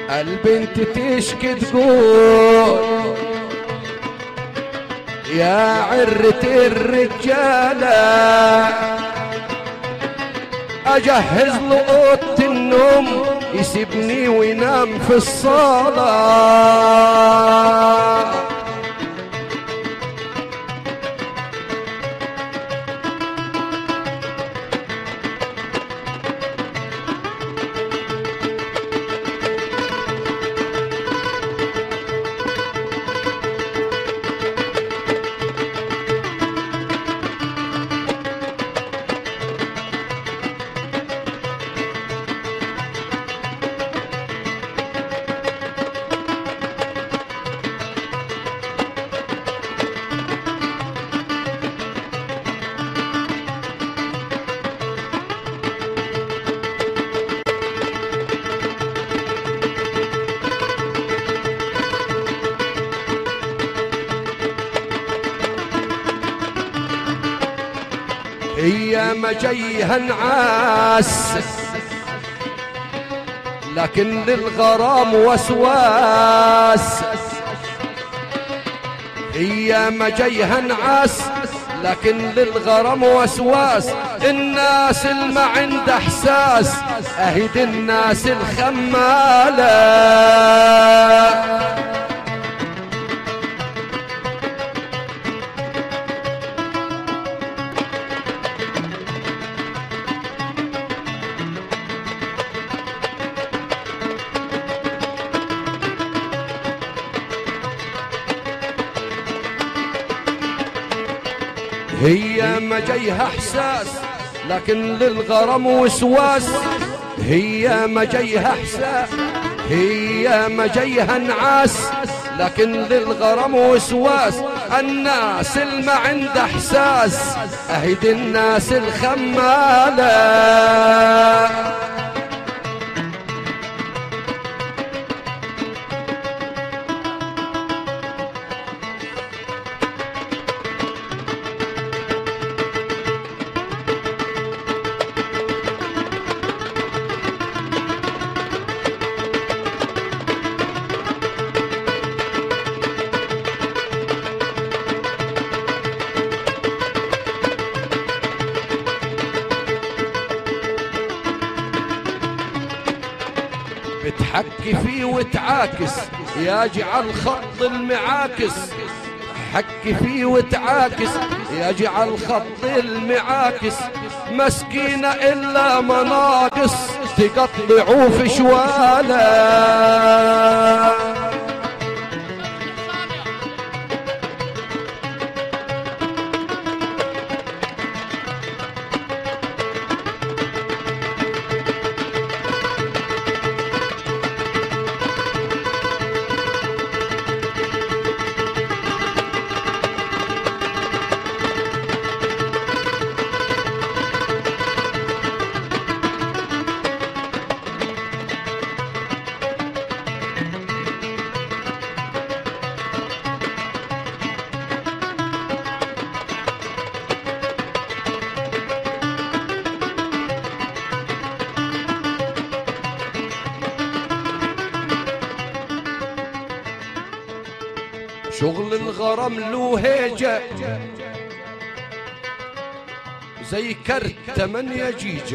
البنت تشكي تقول يا عرة الرجالة أجهز له أوضة النوم يسيبني وينام في الصالة هي ما جيها نعاس لكن للغرام وسواس هي ما جيها نعاس لكن للغرام وسواس الناس اللي ما عنده احساس اهد الناس الخماله هي ما جيها احساس لكن للغرام وسواس هي ما جيها احساس هي ما جيها نعاس لكن للغرام وسواس الناس اللي ما عنده احساس اهد الناس الخماله بتحكي فيه وتعاكس يا جعل خط المعاكس حكي فيه وتعاكس يا جعل خط المعاكس مسكينة إلا مناقص تقطعوا في شواله شغل الغرام له هيجة زي كرت تمانية جيجة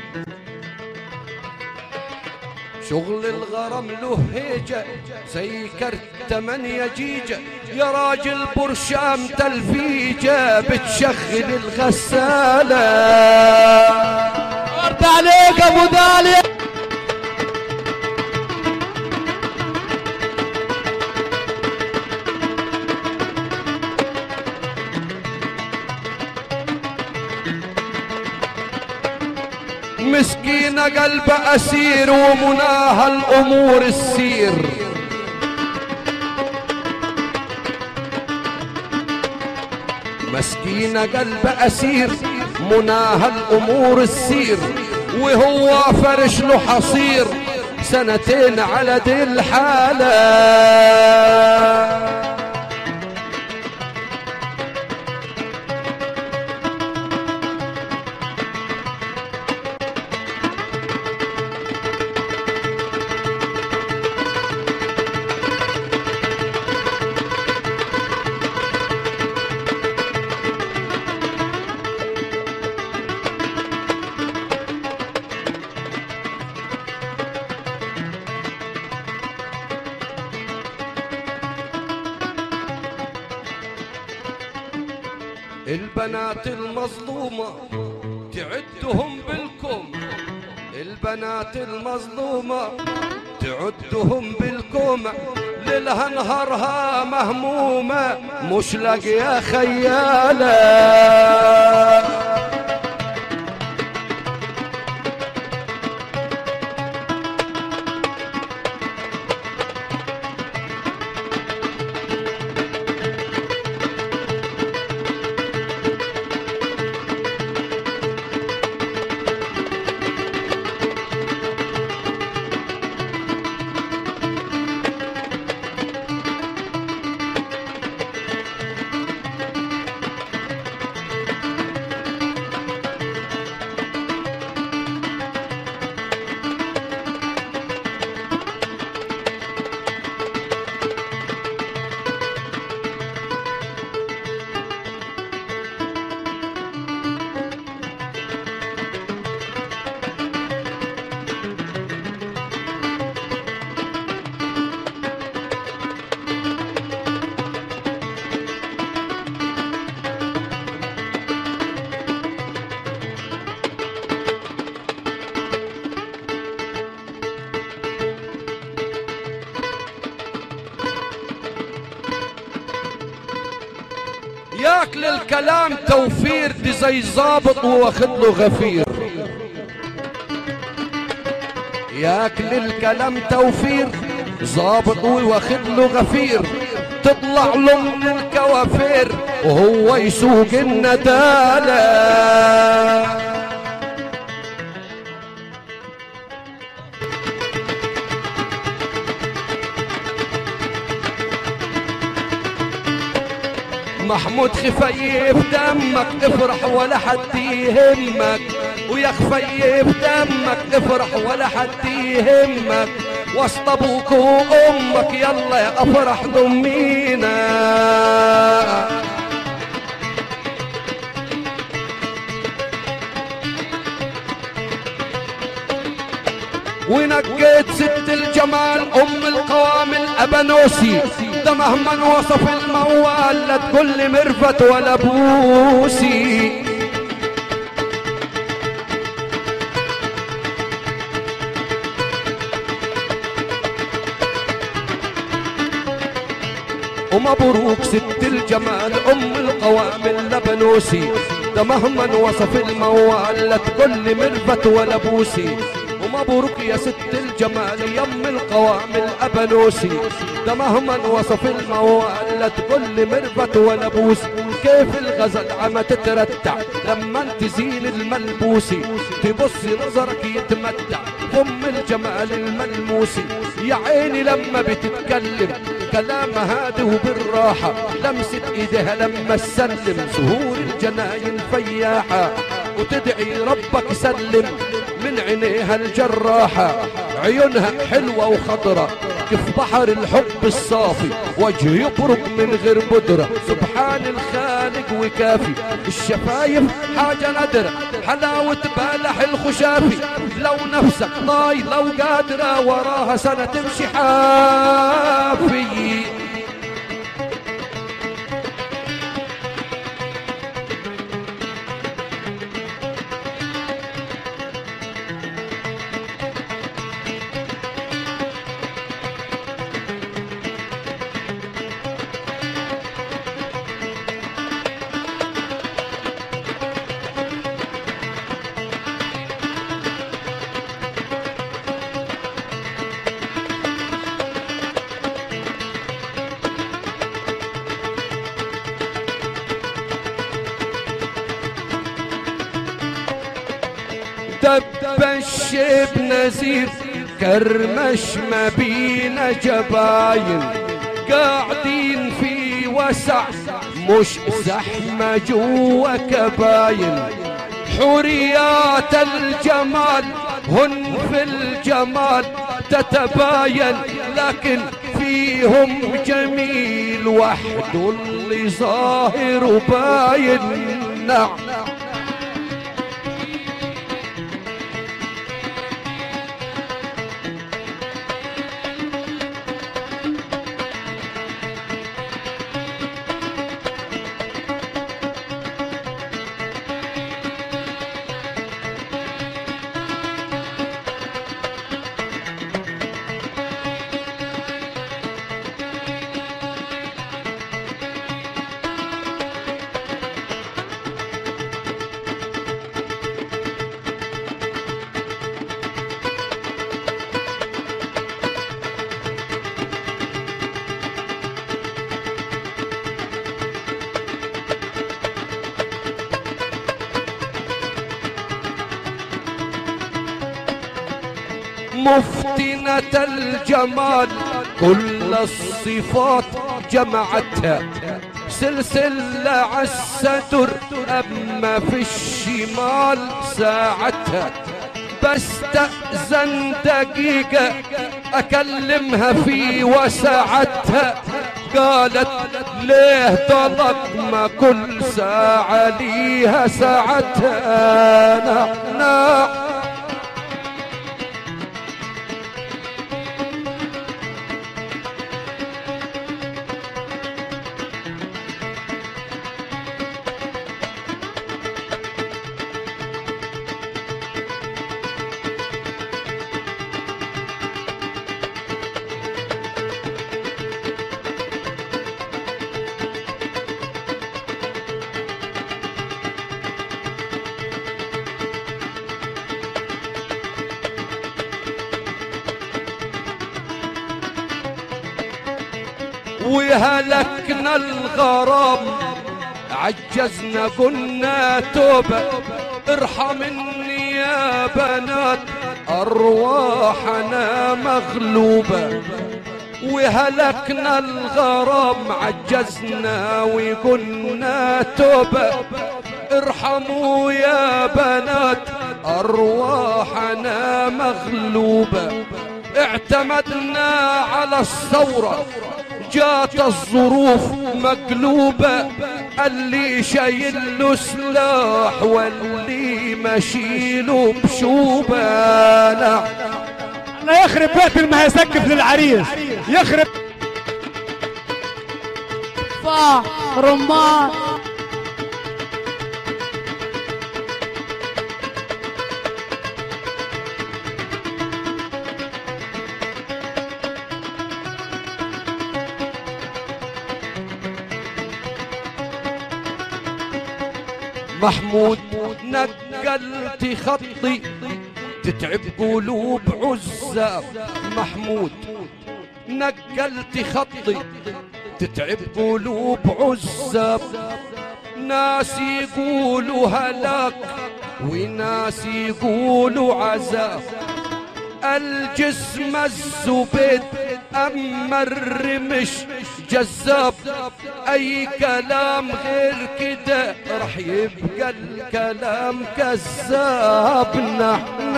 شغل الغرام له هيجة زي كرت تمانية جيجة يا راجل برشام تلفيجة بتشغل الغسالة ورد عليك ابو داليا مسكينة قلب أسير ومناها الأمور السير مسكينة قلب أسير مناها الأمور السير وهو فرش له حصير سنتين على دي الحالة البنات المظلومة تعدهم بالكم البنات المظلومة تعدهم بالكم ليلها نهارها مهمومة مش لاقية خيالة ياكل الكلام توفير دي زي ظابط وواخد له غفير ياكل الكلام توفير ظابط وواخد له غفير تطلع له من الكوافير وهو يسوق الندالة محمود خفيف دمك افرح ولا حد يهمك ويا خفيف دمك افرح ولا حد يهمك وسط ابوك وامك يلا يا افرح ضمينا ونقيت ست الجمال ام القوام الابنوسي ده مهما وصف الموال لا تقول لي مرفت ولا بوسي ومبروك ست الجمال ام القوام اللبنوسي ده مهما وصف الموال لا تقول لي مرفت ولا بوسي ومبروك يا ست الجمال يم القوام الابنوسي ده مهما وصف الموال لا تقول لي مرفت ولا بوس كيف الغزل عم تترتع لما تزين الملبوسي تبص نظرك يتمتع ام الجمال الملموسي يا عيني لما بتتكلم كلامها هادي وبالراحة لمسة ايديها لما تسلم سهول الجناين فياحة وتدعي ربك سلم من عينيها الجراحة عيونها حلوة وخضرة كيف بحر الحب الصافي وجه يبرق من غير بودرة سبحان الخالق وكافي الشفايف حاجة نادرة حلاوة بالح الخشافي لو نفسك ضاي لو قادرة وراها سنة تمشي حافي دبش بنزير كرمش ما بينا جباين قاعدين في وسع مش زحمة جوا كباين حوريات الجمال هن في الجمال تتباين لكن فيهم جميل وحده اللي ظاهر وباين نعم مفتنة الجمال كل الصفات جمعتها سلسلة عالستر أما في الشمال ساعتها بستأذن دقيقة أكلمها في وسعتها قالت ليه طلب ما كل ساعة ليها ساعتها نعم نعم وهلكنا الغرام عجزنا قلنا توبة ارحمني يا بنات أرواحنا مغلوبة وهلكنا الغرام عجزنا وقلنا توبة ارحموا يا بنات أرواحنا مغلوبة اعتمدنا على الثورة جات الظروف مقلوبة اللي شايل له سلاح واللي مشيله بشوبة لا الله يخرب بيت اللي ما هيسقف للعريس يخرب فا رمان محمود نقلت خطي تتعب قلوب عزاب محمود نقلت خطي تتعب قلوب عزاب ناس يقولوا هلاك وناس يقولوا عذاب الجسم الزبيد اما الرمش جذاب اي كلام غير كده راح يبقى الكلام كذاب نحن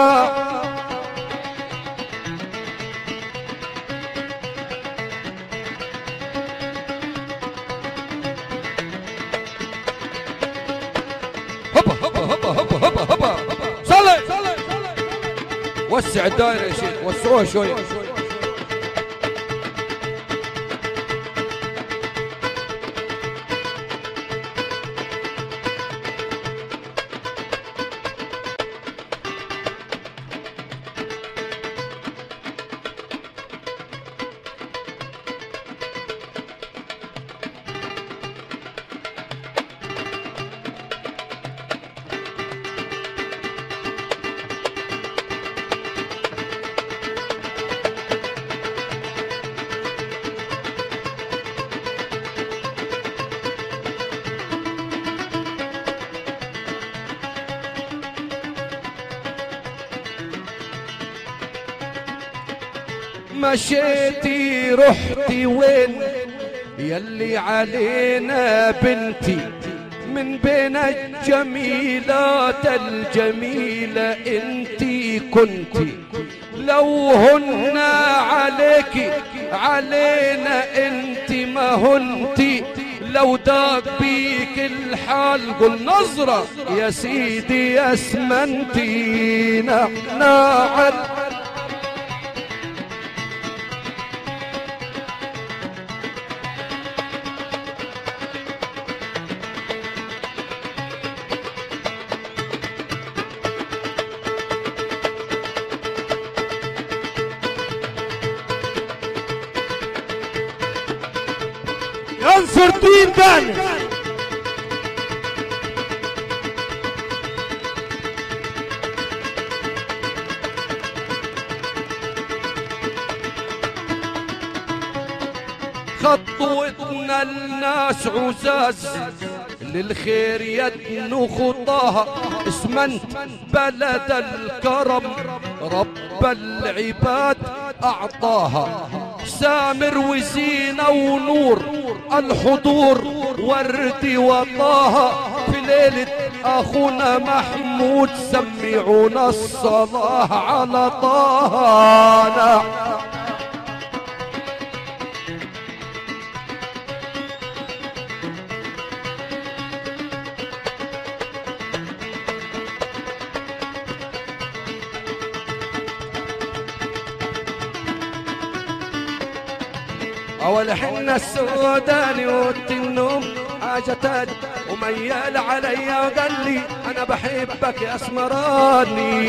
هبا هبا هبا هبا هبا هبا صلي وسع الدائرة يا شيخ وسعوها شوية مشيتي رحتي وين يلي علينا بنتي من بين الجميلات الجميلة انتي كنتي لو هن عليك علينا انتي ما هنتي لو داق بيك الحال قل نظرة يا سيدي يا اسمنتي نعم ينصر دين دانس خطوتنا الناس عزاز للخير يدنو خطاها اسمنت بلد الكرم رب رب العباد أعطاها سامر وزينة ونور الحضور ورد وطاها في ليلة أخونا محمود سمعونا الصلاة على طه نعم. اول حنا السوداني والتنوم حاجة تاني وميال علي وقال لي انا بحبك يا اسمراني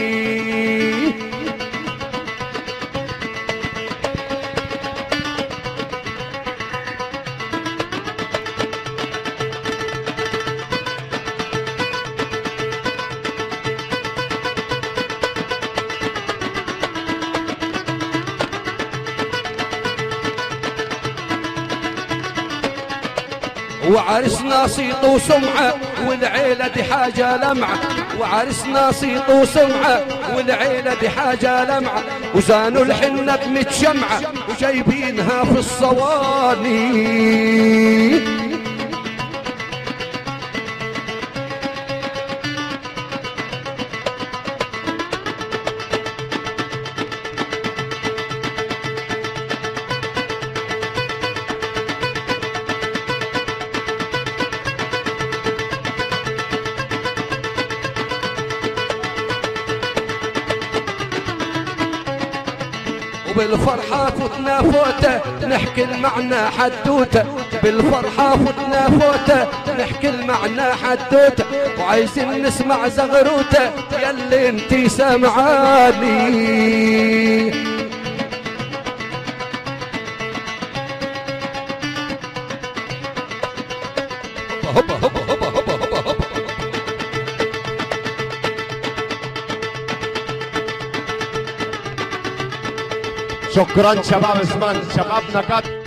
وعرسنا صيط وسمعة والعيلة دي حاجة لمعة وعرسنا صيط وسمعة والعيلة دي حاجة لمعة وزانوا الحنة بميت شمعة وجايبينها في الصواني وبالفرحة فتنا فوتة نحكي المعنى حدوتة بالفرحة فتنا فوتة نحكي المعنى حدوتة وعايزين نسمع زغروتة يلي انتي سامعاني هوبا هوبا هوبا هوبا هوبا هوبا شكرا شباب اسمان شبابنا قد